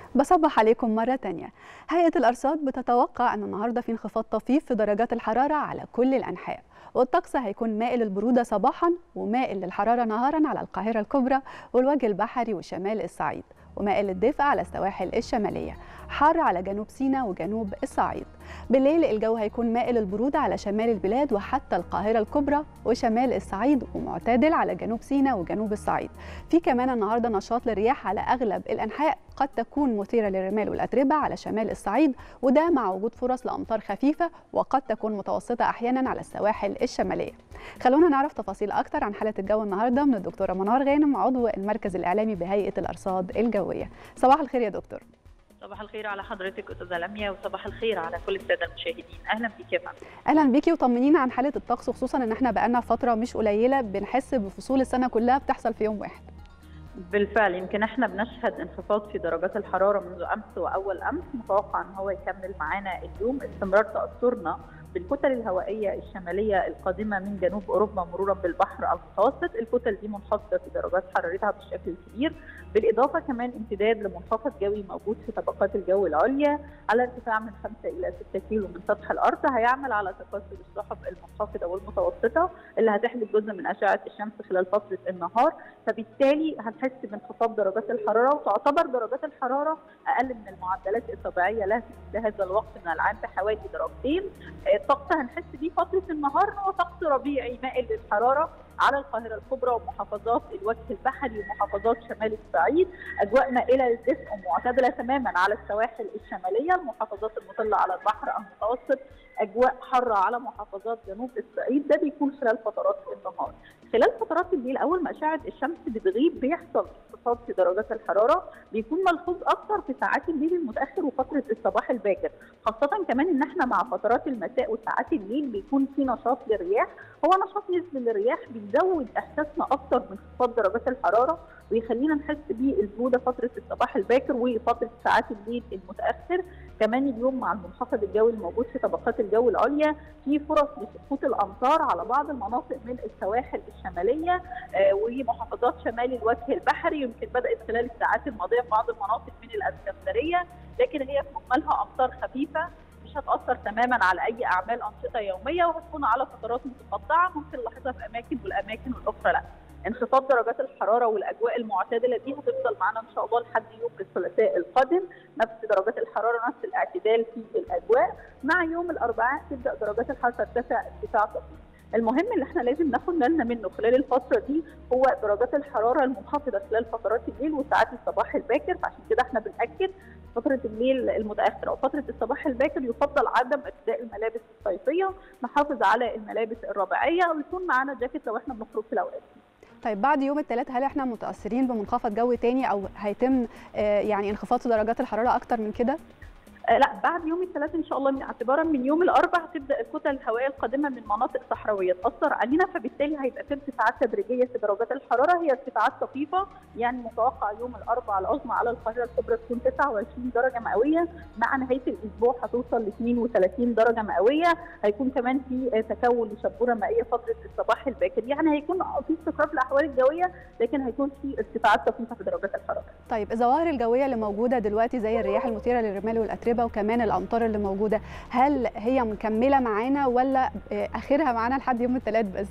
بصبح عليكم مرة تانية هيئة الأرصاد بتتوقع أن النهاردة في انخفاض طفيف في درجات الحرارة على كل الأنحاء والطقس هيكون مائل البرودة صباحا ومائل للحرارة نهارا على القاهرة الكبرى والوجه البحري وشمال الصعيد ومائل للدفء على السواحل الشمالية حار على جنوب سيناء وجنوب الصعيد بالليل الجو هيكون مائل البرودة على شمال البلاد وحتى القاهرة الكبرى وشمال الصعيد ومعتدل على جنوب سيناء وجنوب الصعيد في كمان النهاردة نشاط للرياح على أغلب الأنحاء قد تكون مثيرة للرمال والأتربة على شمال الصعيد وده مع وجود فرص لأمطار خفيفة وقد تكون متوسطة أحيانا على السواحل الشمالية خلونا نعرف تفاصيل أكتر عن حالة الجو النهاردة من الدكتورة منار غانم عضو المركز الإعلامي بهيئة الأرصاد الجوية صباح الخير يا دكتور صباح الخير على حضرتك استاذه لميا وصباح الخير على كل الساده المشاهدين اهلا بيك يا فندم اهلا بيكي وطمنينا عن حاله الطقس خصوصا ان احنا بقالنا فتره مش قليله بنحس بفصول السنه كلها بتحصل في يوم واحد بالفعل يمكن احنا بنشهد انخفاض في درجات الحراره منذ امس واول امس متوقع ان هو يكمل معانا اليوم استمرار تاثرنا بالكتل الهوائيه الشماليه القادمه من جنوب اوروبا مرورا بالبحر المتوسط، الكتل دي منخفضه في درجات حرارتها بشكل كبير، بالاضافه كمان امتداد لمنخفض جوي موجود في طبقات الجو العليا على ارتفاع من 5 الى 6 كيلو من سطح الارض هيعمل على تكاثر السحب المنخفضه والمتوسطه اللي هتحجب جزء من اشعه الشمس خلال فتره النهار، فبالتالي هنحس بانخفاض درجات الحراره وتعتبر درجات الحراره اقل من المعدلات الطبيعيه لها في هذا الوقت من العام بحوالي درجتين الطقس هنحس بيه فتره النهار هو طقس ربيعي مائل للحراره على القاهره الكبرى ومحافظات الوجه البحري ومحافظات شمال الصعيد اجواء مائله للدفء ومعتدله تماما على السواحل الشماليه المحافظات المطله على البحر المتوسط اجواء حاره على محافظات جنوب الصعيد ده بيكون خلال فترات النهار خلال فترات الليل اول ما اشعه الشمس بتغيب بيحصل انخفاض في درجات الحراره بيكون ملحوظ اكثر في ساعات الليل المتاخر وفتره الصباح الباكر خاصه كمان ان احنا مع فترات المساء وساعات الليل بيكون في نشاط للرياح هو نشاط نسبي للرياح بيزود احساسنا اكثر بانخفاض درجات الحراره ويخلينا نحس بالبروده فتره الصباح الباكر وفتره ساعات الليل المتاخر كمان اليوم مع المنخفض الجوي الموجود في طبقات الجو العليا في فرص لسقوط الامطار على بعض المناطق من السواحل الشماليه ومحافظات شمال الوجه البحري يمكن بدات خلال الساعات الماضيه في بعض المناطق من الاسكندريه لكن هي في مجملها امطار خفيفه مش هتاثر تماما على اي اعمال انشطه يوميه وهتكون على فترات متقطعه ممكن نلاحظها في اماكن والاماكن الاخرى لا انخفاض درجات الحراره والاجواء المعتدله دي هتفضل معانا ان شاء الله لحد يوم الثلاثاء القادم نفس درجات الحراره نفس الاعتدال في الاجواء مع يوم الاربعاء تبدا درجات الحراره ترتفع ارتفاع طفيف المهم اللي احنا لازم ناخد بالنا منه خلال الفتره دي هو درجات الحراره المنخفضه خلال فترات الليل وساعات الصباح الباكر فعشان كده احنا بناكد فتره الليل المتاخره وفتره الصباح الباكر يفضل عدم ارتداء الملابس الصيفيه نحافظ على الملابس الربيعيه ويكون معانا جاكيت لو احنا بنخرج في الاوقات دي طيب بعد يوم الثلاث هل احنا متاثرين بمنخفض جوي تاني او هيتم يعني انخفاض درجات الحراره اكتر من كده؟ لا بعد يوم الثلاث ان شاء الله من اعتبارا من يوم الاربعاء هتبدا الكتل الهوائيه القادمه من مناطق صحراويه تاثر علينا فبالتالي هيبقى في ارتفاعات تدريجيه في درجات الحراره هي ارتفاعات طفيفه يعني متوقع يوم الاربعاء العظمى على القاهره الكبرى تكون 29 درجه مئويه مع نهايه الاسبوع هتوصل ل 32 درجه مئويه هيكون كمان في تكون لشبوره مائيه فتره الصباح الباكر يعني هيكون في استقرار في الاحوال الجويه لكن هيكون في ارتفاعات طفيفه في درجات الحراره. طيب الظواهر الجويه اللي موجوده دلوقتي زي الرياح المثيره للرمال والاتربه وكمان الامطار اللي موجوده هل هي مكمله معانا ولا اخرها معانا لحد يوم الثلاث بس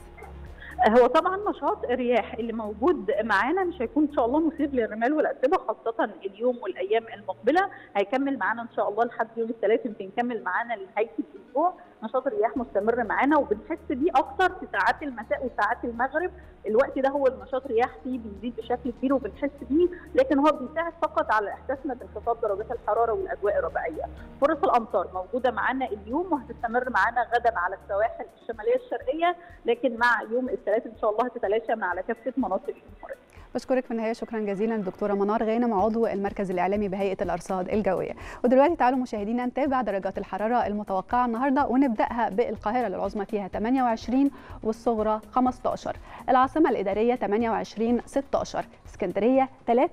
هو طبعا نشاط الرياح اللي موجود معانا مش هيكون ان شاء الله مثير للرمال والاتربه خاصه اليوم والايام المقبله هيكمل معانا ان شاء الله لحد يوم الثلاث يمكن يكمل معانا لنهايه الاسبوع نشاط الرياح مستمر معانا وبنحس بيه اكثر في ساعات المساء وساعات المغرب الوقت ده هو النشاط الرياح فيه بيزيد بشكل كبير وبنحس بيه لكن هو بيساعد فقط على احساسنا بانخفاض درجات الحراره والاجواء الربيعيه فرص الامطار موجوده معانا اليوم وهتستمر معانا غدا على السواحل الشماليه الشرقيه لكن مع يوم الثلاث ان شاء الله هتتلاشى من على كافه مناطق الجمهوريه بشكرك في النهايه شكرا جزيلا الدكتوره منار غانم عضو المركز الاعلامي بهيئه الارصاد الجويه ودلوقتي تعالوا مشاهدينا نتابع درجات الحراره المتوقعه النهارده ونبداها بالقاهره العظمى فيها 28 والصغرى 15 العاصمه الاداريه 28 16 اسكندريه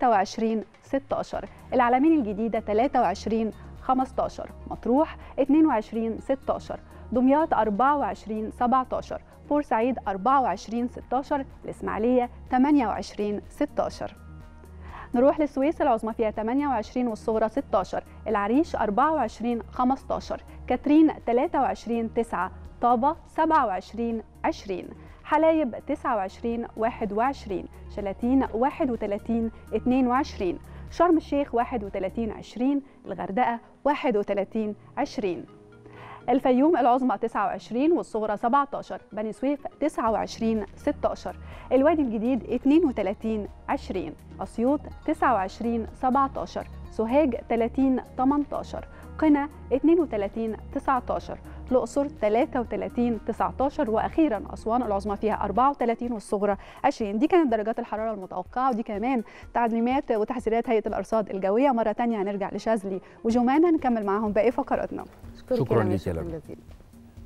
23 16 العلمين الجديده 23 15 مطروح 22 16 دمياط 24 17 بورسعيد 24 16 الإسماعيلية 28 16 نروح للسويس العظمى فيها 28 والصغرى 16 العريش 24 15 كاترين 23 9 طابة 27 20 حلايب 29 21 شلاتين 31 22 شرم الشيخ 31 20 الغردقة 31 20 الفيوم العظمى 29 والصغرى 17 بني سويف 29 16 الوادي الجديد 32 20 أسيوط 29 17 سوهاج 30 18 قنا 32 19 الأقصر 33 19 وأخيرا أسوان العظمى فيها 34 والصغرى 20 دي كانت درجات الحرارة المتوقعة ودي كمان تعليمات وتحذيرات هيئة الأرصاد الجوية مرة تانية هنرجع لشاذلي وجمانة نكمل معاهم باقي فقراتنا شكرا لك يا لمى